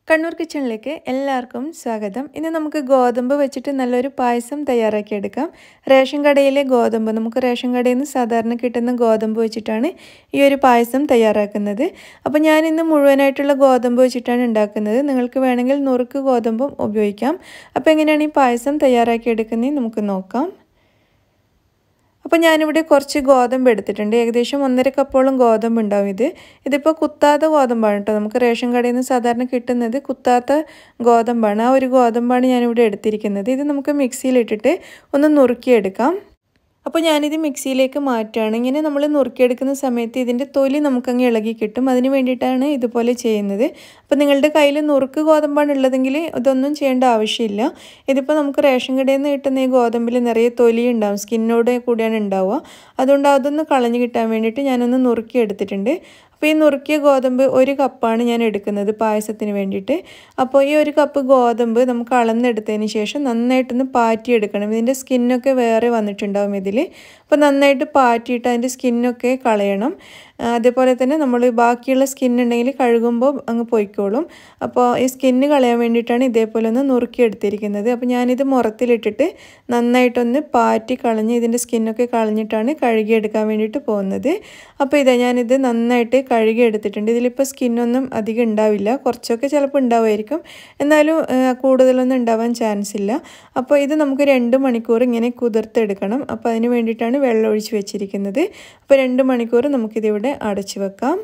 കണ്ണൂർ കിച്ചണിലേക്ക് എല്ലാവർക്കും സ്വാഗതം ഇന്ന് നമുക്ക് ഗോതമ്പ് വെച്ചിട്ട് നല്ലൊരു പായസം തയ്യാറാക്കിയെടുക്കാം റേഷൻ കടയിലെ ഗോതമ്പ് നമുക്ക് റേഷൻ കടയിൽ നിന്ന് സാധാരണ കിട്ടുന്ന ഗോതമ്പ് വെച്ചിട്ടാണ് ഈ ഒരു പായസം തയ്യാറാക്കുന്നത് അപ്പോൾ ഞാൻ ഇന്ന് മുഴുവനായിട്ടുള്ള ഗോതമ്പ് വെച്ചിട്ടാണ് ഉണ്ടാക്കുന്നത് നിങ്ങൾക്ക് വേണമെങ്കിൽ നുറുക്ക് ഗോതമ്പും ഉപയോഗിക്കാം അപ്പോൾ എങ്ങനെയാണ് ഈ പായസം തയ്യാറാക്കിയെടുക്കുന്നത് നമുക്ക് നോക്കാം അപ്പോൾ ഞാനിവിടെ കുറച്ച് ഗോതമ്പ് എടുത്തിട്ടുണ്ട് ഏകദേശം ഒന്നര കപ്പോളം ഗോതമ്പ് ഉണ്ടാവും ഇത് ഇതിപ്പോൾ കുത്താത്ത ഗോതമ്പാണ് കേട്ടോ നമുക്ക് റേഷൻ കടയിൽ നിന്ന് സാധാരണ കിട്ടുന്നത് കുത്താത്ത ഗോതമ്പാണ് ആ ഒരു ഗോതമ്പാണ് ഞാനിവിടെ എടുത്തിരിക്കുന്നത് ഇത് നമുക്ക് മിക്സിയിലിട്ടിട്ട് ഒന്ന് നുറുക്കിയെടുക്കാം അപ്പോൾ ഞാനിത് മിക്സിയിലേക്ക് മാറ്റുകയാണ് ഇങ്ങനെ നമ്മൾ നുറുക്കിയെടുക്കുന്ന സമയത്ത് ഇതിൻ്റെ തൊലി നമുക്കങ്ങ് ഇളകി കിട്ടും അതിന് വേണ്ടിയിട്ടാണ് ഇതുപോലെ ചെയ്യുന്നത് അപ്പോൾ നിങ്ങളുടെ കയ്യിൽ നുറുക്ക് ഗോതമ്പാണ് ഉള്ളതെങ്കിൽ ഇതൊന്നും ചെയ്യേണ്ട ആവശ്യമില്ല ഇതിപ്പോൾ നമുക്ക് റേഷൻ കടയിൽ നിന്ന് കിട്ടുന്ന ഈ ഗോതമ്പിൽ നിറയെ തൊലി ഉണ്ടാവും സ്കിന്നോട് കൂടിയാണ് ഉണ്ടാവുക അതുകൊണ്ട് അതൊന്ന് കളഞ്ഞു കിട്ടാൻ വേണ്ടിയിട്ട് ഞാനൊന്ന് നുറുക്കി എടുത്തിട്ടുണ്ട് അപ്പോൾ ഈ നുറുക്കിയ ഗോതമ്പ് ഒരു കപ്പാണ് ഞാൻ എടുക്കുന്നത് പായസത്തിന് വേണ്ടിയിട്ട് അപ്പോൾ ഈ ഒരു കപ്പ് ഗോതമ്പ് നമുക്ക് അളന്നെടുത്തതിന് ശേഷം നന്നായിട്ടൊന്ന് പാറ്റിയെടുക്കണം ഇതിൻ്റെ സ്കിന്നൊക്കെ വേറെ വന്നിട്ടുണ്ടാവും ഇതിൽ അപ്പോൾ നന്നായിട്ട് പാറ്റിയിട്ട് അതിൻ്റെ സ്കിന്നൊക്കെ കളയണം അതേപോലെ തന്നെ നമ്മൾ ബാക്കിയുള്ള സ്കിൻ ഉണ്ടെങ്കിൽ കഴുകുമ്പോൾ അങ്ങ് പൊയ്ക്കോളും അപ്പോൾ ഈ സ്കിന്ന് കളയാൻ വേണ്ടിയിട്ടാണ് ഇതേപോലെ ഒന്ന് നുറുക്കി എടുത്തിരിക്കുന്നത് അപ്പോൾ ഞാനിത് മുറത്തിലിട്ടിട്ട് നന്നായിട്ടൊന്ന് പാറ്റി കളഞ്ഞ് ഇതിൻ്റെ സ്കിന്നൊക്കെ കളഞ്ഞിട്ടാണ് കഴുകിയെടുക്കാൻ വേണ്ടിയിട്ട് പോകുന്നത് അപ്പോൾ ഇതാ ഞാനിത് നന്നായിട്ട് കഴുകി എടുത്തിട്ടുണ്ട് ഇതിലിപ്പോൾ സ്കിന്നൊന്നും അധികം ഉണ്ടാവില്ല കുറച്ചൊക്കെ ചിലപ്പോൾ ഉണ്ടാവുമായിരിക്കും എന്നാലും കൂടുതലൊന്നും ഉണ്ടാവാൻ ചാൻസ് ഇല്ല അപ്പോൾ ഇത് നമുക്ക് രണ്ട് മണിക്കൂർ ഇങ്ങനെ കുതിർത്തെടുക്കണം അപ്പോൾ അതിന് വേണ്ടിയിട്ടാണ് വെള്ളം ഒഴിച്ച് വെച്ചിരിക്കുന്നത് അപ്പോൾ രണ്ട് മണിക്കൂർ നമുക്കിതിവിടെ അടച്ചു വെക്കാം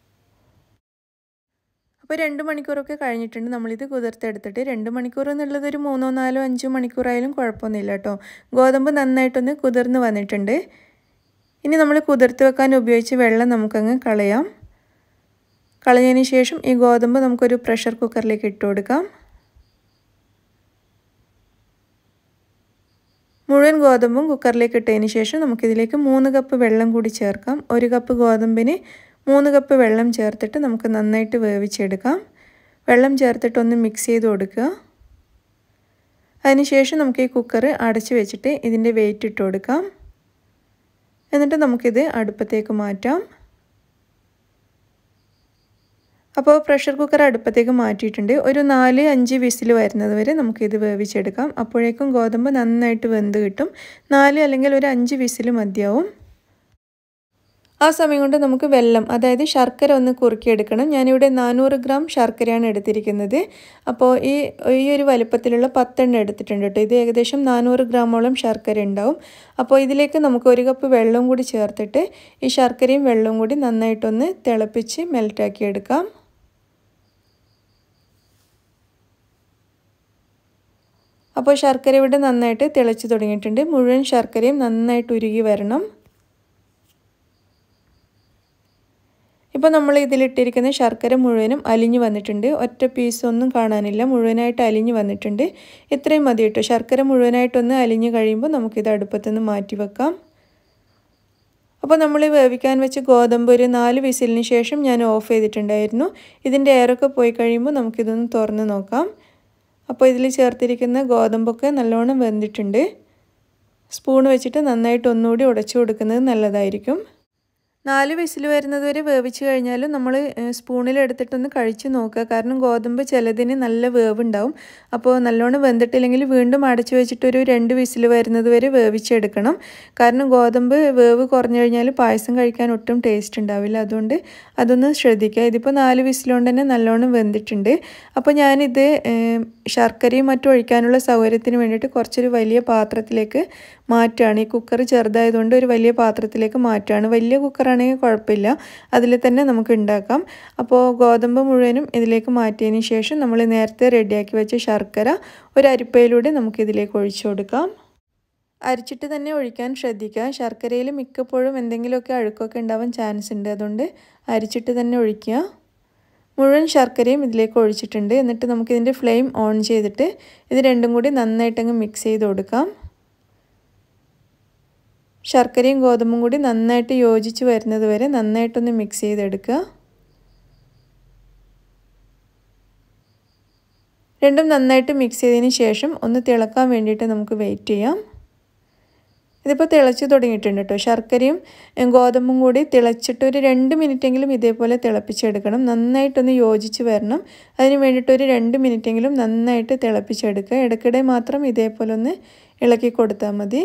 അപ്പോൾ രണ്ട് മണിക്കൂറൊക്കെ കഴിഞ്ഞിട്ടുണ്ട് നമ്മളിത് കുതിർത്തെടുത്തിട്ട് രണ്ട് മണിക്കൂർ എന്നുള്ളത് ഒരു മൂന്നോ നാലോ അഞ്ചോ മണിക്കൂറായാലും കുഴപ്പമൊന്നുമില്ല കേട്ടോ ഗോതമ്പ് നന്നായിട്ടൊന്ന് കുതിർന്ന് വന്നിട്ടുണ്ട് ഇനി നമ്മൾ കുതിർത്ത് വെക്കാൻ ഉപയോഗിച്ച് വെള്ളം നമുക്കങ്ങ് കളയാം കളഞ്ഞതിന് ശേഷം ഈ ഗോതമ്പ് നമുക്കൊരു പ്രഷർ കുക്കറിലേക്ക് ഇട്ട് കൊടുക്കാം മുഴുവൻ ഗോതമ്പും കുക്കറിലേക്ക് ഇട്ടതിന് ശേഷം നമുക്കിതിലേക്ക് മൂന്ന് കപ്പ് വെള്ളം കൂടി ചേർക്കാം ഒരു കപ്പ് ഗോതമ്പിന് മൂന്ന് കപ്പ് വെള്ളം ചേർത്തിട്ട് നമുക്ക് നന്നായിട്ട് വേവിച്ചെടുക്കാം വെള്ളം ചേർത്തിട്ട് ഒന്ന് മിക്സ് ചെയ്ത് കൊടുക്കുക അതിനുശേഷം നമുക്ക് ഈ കുക്കർ അടച്ച് വെച്ചിട്ട് ഇതിൻ്റെ വെയിറ്റ് ഇട്ട് കൊടുക്കാം എന്നിട്ട് നമുക്കിത് അടുപ്പത്തേക്ക് മാറ്റാം അപ്പോൾ പ്രഷർ കുക്കർ അടുപ്പത്തേക്ക് മാറ്റിയിട്ടുണ്ട് ഒരു നാല് അഞ്ച് വിസിൽ വരുന്നത് വരെ നമുക്കിത് വേവിച്ചെടുക്കാം അപ്പോഴേക്കും ഗോതമ്പ് നന്നായിട്ട് വെന്ത് കിട്ടും നാല് അല്ലെങ്കിൽ ഒരു അഞ്ച് വിസിൽ മതിയാവും ആ സമയം കൊണ്ട് നമുക്ക് വെള്ളം അതായത് ശർക്കര ഒന്ന് കുറുക്കിയെടുക്കണം ഞാനിവിടെ നാനൂറ് ഗ്രാം ശർക്കരയാണ് എടുത്തിരിക്കുന്നത് അപ്പോൾ ഈ ഈ ഒരു വലുപ്പത്തിലുള്ള പത്തെണ്ണം എടുത്തിട്ടുണ്ട് കേട്ടോ ഇത് ഏകദേശം നാനൂറ് ഗ്രാമോളം ശർക്കര ഉണ്ടാവും അപ്പോൾ ഇതിലേക്ക് നമുക്ക് ഒരു കപ്പ് വെള്ളവും കൂടി ചേർത്തിട്ട് ഈ ശർക്കരയും വെള്ളവും കൂടി നന്നായിട്ടൊന്ന് തിളപ്പിച്ച് മെൽറ്റാക്കി എടുക്കാം അപ്പോൾ ശർക്കര ഇവിടെ നന്നായിട്ട് തിളച്ച് തുടങ്ങിയിട്ടുണ്ട് മുഴുവൻ ശർക്കരയും നന്നായിട്ട് ഉരുകി വരണം ഇപ്പോൾ നമ്മൾ ഇതിലിട്ടിരിക്കുന്ന ശർക്കര മുഴുവനും അലിഞ്ഞു വന്നിട്ടുണ്ട് ഒറ്റ പീസൊന്നും കാണാനില്ല മുഴുവനായിട്ട് അലിഞ്ഞു വന്നിട്ടുണ്ട് ഇത്രയും മതി കേട്ടോ ശർക്കര മുഴുവനായിട്ടൊന്ന് അലിഞ്ഞു കഴിയുമ്പോൾ നമുക്കിത് അടുപ്പത്തുനിന്ന് മാറ്റി വെക്കാം അപ്പോൾ നമ്മൾ വേവിക്കാൻ വെച്ച് ഗോതമ്പ് ഒരു നാല് വിസിലിന് ശേഷം ഞാൻ ഓഫ് ചെയ്തിട്ടുണ്ടായിരുന്നു ഇതിൻ്റെ എയറൊക്കെ പോയി കഴിയുമ്പോൾ നമുക്കിതൊന്ന് തുറന്ന് നോക്കാം അപ്പോൾ ഇതിൽ ചേർത്തിരിക്കുന്ന ഗോതമ്പൊക്കെ നല്ലോണം വെന്തിട്ടുണ്ട് സ്പൂൺ വെച്ചിട്ട് നന്നായിട്ട് ഒന്നുകൂടി ഉടച്ചു കൊടുക്കുന്നത് നല്ലതായിരിക്കും നാല് വിസിൽ വരുന്നത് വരെ വേവിച്ച് കഴിഞ്ഞാലും നമ്മൾ സ്പൂണിൽ എടുത്തിട്ടൊന്ന് കഴിച്ച് നോക്കുക കാരണം ഗോതമ്പ് ചിലതിന് നല്ല വേവ് ഉണ്ടാവും അപ്പോൾ നല്ലോണം വെന്തിട്ടില്ലെങ്കിൽ വീണ്ടും അടച്ചു വെച്ചിട്ടൊരു രണ്ട് വിസിൽ വരുന്നത് വരെ വേവിച്ചെടുക്കണം കാരണം ഗോതമ്പ് വേവ് കുറഞ്ഞു കഴിഞ്ഞാൽ പായസം കഴിക്കാൻ ഒട്ടും ടേസ്റ്റ് ഉണ്ടാവില്ല അതുകൊണ്ട് അതൊന്ന് ശ്രദ്ധിക്കുക ഇതിപ്പോൾ നാല് വിസിലുകൊണ്ട് തന്നെ നല്ലോണം വെന്തിട്ടുണ്ട് അപ്പോൾ ഞാനിത് ശർക്കരയും മറ്റും ഒഴിക്കാനുള്ള സൗകര്യത്തിന് വേണ്ടിയിട്ട് കുറച്ചൊരു വലിയ പാത്രത്തിലേക്ക് മാറ്റുകയാണ് ഈ കുക്കർ ചെറുതായതുകൊണ്ട് ഒരു വലിയ പാത്രത്തിലേക്ക് മാറ്റുകയാണ് വലിയ കുക്കറാണെങ്കിൽ കുഴപ്പമില്ല അതിൽ തന്നെ നമുക്ക് ഉണ്ടാക്കാം അപ്പോൾ ഗോതമ്പ് മുഴുവനും ഇതിലേക്ക് മാറ്റിയതിന് ശേഷം നമ്മൾ നേരത്തെ റെഡിയാക്കി വെച്ച ശർക്കര ഒരു അരിപ്പയിലൂടെ നമുക്കിതിലേക്ക് ഒഴിച്ചു കൊടുക്കാം അരിച്ചിട്ട് തന്നെ ഒഴിക്കാൻ ശ്രദ്ധിക്കുക ശർക്കരയിൽ മിക്കപ്പോഴും എന്തെങ്കിലുമൊക്കെ അഴുക്കൊക്കെ ഉണ്ടാവാൻ ചാൻസ് ഉണ്ട് അതുകൊണ്ട് അരിച്ചിട്ട് തന്നെ ഒഴിക്കുക മുഴുവൻ ശർക്കരയും ഇതിലേക്ക് ഒഴിച്ചിട്ടുണ്ട് എന്നിട്ട് നമുക്കിതിൻ്റെ ഫ്ലെയിം ഓൺ ചെയ്തിട്ട് ഇത് രണ്ടും കൂടി നന്നായിട്ടങ്ങ് മിക്സ് ചെയ്ത് കൊടുക്കാം ശർക്കരയും ഗോതമ്പും കൂടി നന്നായിട്ട് യോജിച്ച് വരുന്നത് വരെ നന്നായിട്ടൊന്ന് മിക്സ് ചെയ്തെടുക്കുക രണ്ടും നന്നായിട്ട് മിക്സ് ചെയ്തതിന് ശേഷം ഒന്ന് തിളക്കാൻ വേണ്ടിയിട്ട് നമുക്ക് വെയിറ്റ് ചെയ്യാം ഇതിപ്പോൾ തിളച്ച് തുടങ്ങിയിട്ടുണ്ട് കേട്ടോ ശർക്കരയും ഗോതമ്പും കൂടി തിളച്ചിട്ട് ഒരു രണ്ട് മിനിറ്റെങ്കിലും ഇതേപോലെ തിളപ്പിച്ചെടുക്കണം നന്നായിട്ടൊന്ന് യോജിച്ച് വരണം അതിന് വേണ്ടിയിട്ട് ഒരു രണ്ട് മിനിറ്റെങ്കിലും നന്നായിട്ട് തിളപ്പിച്ചെടുക്കുക ഇടയ്ക്കിടെ മാത്രം ഇതേപോലെ ഒന്ന് ഇളക്കി കൊടുത്താൽ മതി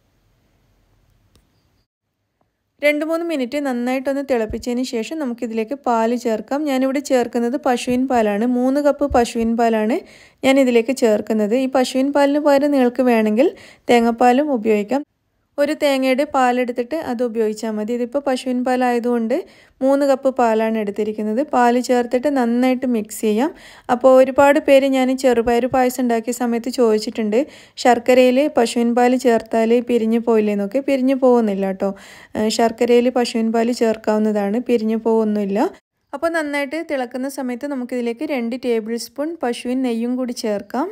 രണ്ട് മൂന്ന് മിനിറ്റ് നന്നായിട്ടൊന്ന് തിളപ്പിച്ചതിന് ശേഷം നമുക്കിതിലേക്ക് പാല് ചേർക്കാം ഞാനിവിടെ ചേർക്കുന്നത് പശുവിൻ പാലാണ് മൂന്ന് കപ്പ് പശുവിൻ പാലാണ് ഞാൻ ഇതിലേക്ക് ചേർക്കുന്നത് ഈ പശുവിൻ പാലിന് പകരം നിങ്ങൾക്ക് വേണമെങ്കിൽ തേങ്ങാപ്പാലും ഉപയോഗിക്കാം ഒരു തേങ്ങയുടെ പാലെടുത്തിട്ട് അത് ഉപയോഗിച്ചാൽ മതി ഇതിപ്പോൾ പശുവിൻ പാലായതുകൊണ്ട് മൂന്ന് കപ്പ് പാലാണ് എടുത്തിരിക്കുന്നത് പാല് ചേർത്തിട്ട് നന്നായിട്ട് മിക്സ് ചെയ്യാം അപ്പോൾ ഒരുപാട് പേര് ഞാൻ ചെറുപയർ പായസം ഉണ്ടാക്കിയ സമയത്ത് ചോദിച്ചിട്ടുണ്ട് ശർക്കരയിൽ പശുവിൻ പാല് ചേർത്താൽ പിരിഞ്ഞു പോയില്ലേന്നൊക്കെ പിരിഞ്ഞു പോകുന്നില്ല കേട്ടോ ശർക്കരയിൽ പശുവിൻ പാല് ചേർക്കാവുന്നതാണ് പിരിഞ്ഞു പോകുന്നില്ല അപ്പോൾ നന്നായിട്ട് തിളക്കുന്ന സമയത്ത് നമുക്കിതിലേക്ക് രണ്ട് ടേബിൾ സ്പൂൺ പശുവിൻ നെയ്യും കൂടി ചേർക്കാം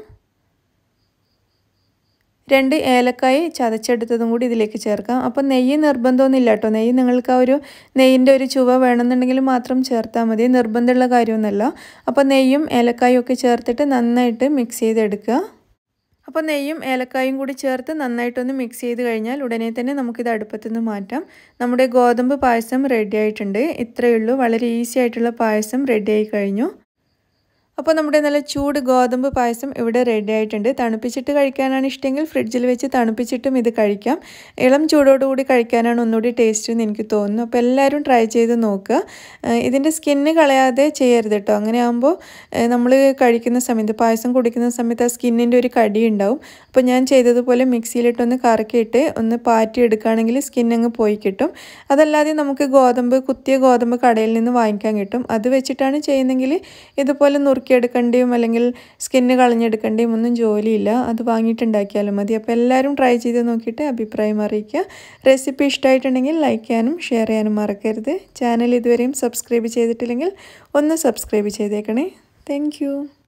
രണ്ട് ഏലക്കായ് ചതച്ചെടുത്തതും കൂടി ഇതിലേക്ക് ചേർക്കാം അപ്പോൾ നെയ്യ് നിർബന്ധമൊന്നുമില്ല കേട്ടോ നെയ്യ് നിങ്ങൾക്ക് ആ ഒരു നെയ്യിൻ്റെ ഒരു ചുവ വേണമെന്നുണ്ടെങ്കിൽ മാത്രം ചേർത്താൽ മതി നിർബന്ധമുള്ള കാര്യമൊന്നുമല്ല അപ്പോൾ നെയ്യും ഏലക്കായും ഒക്കെ ചേർത്തിട്ട് നന്നായിട്ട് മിക്സ് ചെയ്തെടുക്കുക അപ്പോൾ നെയ്യും ഏലക്കായും കൂടി ചേർത്ത് നന്നായിട്ടൊന്ന് മിക്സ് ചെയ്ത് കഴിഞ്ഞാൽ ഉടനെ തന്നെ നമുക്കിത് അടുപ്പത്തുനിന്ന് മാറ്റാം നമ്മുടെ ഗോതമ്പ് പായസം റെഡി ആയിട്ടുണ്ട് ഇത്രയേ ഉള്ളൂ വളരെ ഈസി ആയിട്ടുള്ള പായസം റെഡി ആയി കഴിഞ്ഞു അപ്പോൾ നമ്മുടെ നല്ല ചൂട് ഗോതമ്പ് പായസം ഇവിടെ റെഡി ആയിട്ടുണ്ട് തണുപ്പിച്ചിട്ട് കഴിക്കാനാണ് ഇഷ്ടമെങ്കിൽ ഫ്രിഡ്ജിൽ വെച്ച് തണുപ്പിച്ചിട്ടും ഇത് കഴിക്കാം ഇളം ചൂടോടുകൂടി കഴിക്കാനാണ് ഒന്നുകൂടി ടേസ്റ്റ് എന്ന് എനിക്ക് തോന്നുന്നു അപ്പോൾ എല്ലാവരും ട്രൈ ചെയ്ത് നോക്കുക ഇതിൻ്റെ സ്കിന്ന് കളയാതെ ചെയ്യരുത് കേട്ടോ അങ്ങനെ ആകുമ്പോൾ നമ്മൾ കഴിക്കുന്ന സമയത്ത് പായസം കുടിക്കുന്ന സമയത്ത് ആ സ്കിന്നിൻ്റെ ഒരു കടി ഉണ്ടാവും അപ്പോൾ ഞാൻ ചെയ്തതുപോലെ മിക്സിയിലിട്ടൊന്ന് കറക്കിയിട്ട് ഒന്ന് പാറ്റി എടുക്കുകയാണെങ്കിൽ സ്കിൻ അങ്ങ് പോയി കിട്ടും അതല്ലാതെ നമുക്ക് ഗോതമ്പ് കുത്തിയ ഗോതമ്പ് കടയിൽ നിന്ന് വാങ്ങിക്കാൻ കിട്ടും അത് വെച്ചിട്ടാണ് ചെയ്യുന്നതെങ്കിൽ ഇതുപോലെ നുറുക്കി എടുക്കേണ്ടിയും അല്ലെങ്കിൽ സ്കിന്ന് കളഞ്ഞെടുക്കേണ്ടിയും ഒന്നും ജോലിയില്ല അത് വാങ്ങിയിട്ടുണ്ടാക്കിയാലും മതി അപ്പോൾ എല്ലാവരും ട്രൈ ചെയ്ത് നോക്കിയിട്ട് അഭിപ്രായം അറിയിക്കുക റെസിപ്പി ഇഷ്ടമായിട്ടുണ്ടെങ്കിൽ ലൈക്ക് ചെയ്യാനും ഷെയർ ചെയ്യാനും മറക്കരുത് ചാനൽ ഇതുവരെയും സബ്സ്ക്രൈബ് ചെയ്തിട്ടില്ലെങ്കിൽ ഒന്ന് സബ്സ്ക്രൈബ് ചെയ്തേക്കണേ താങ്ക്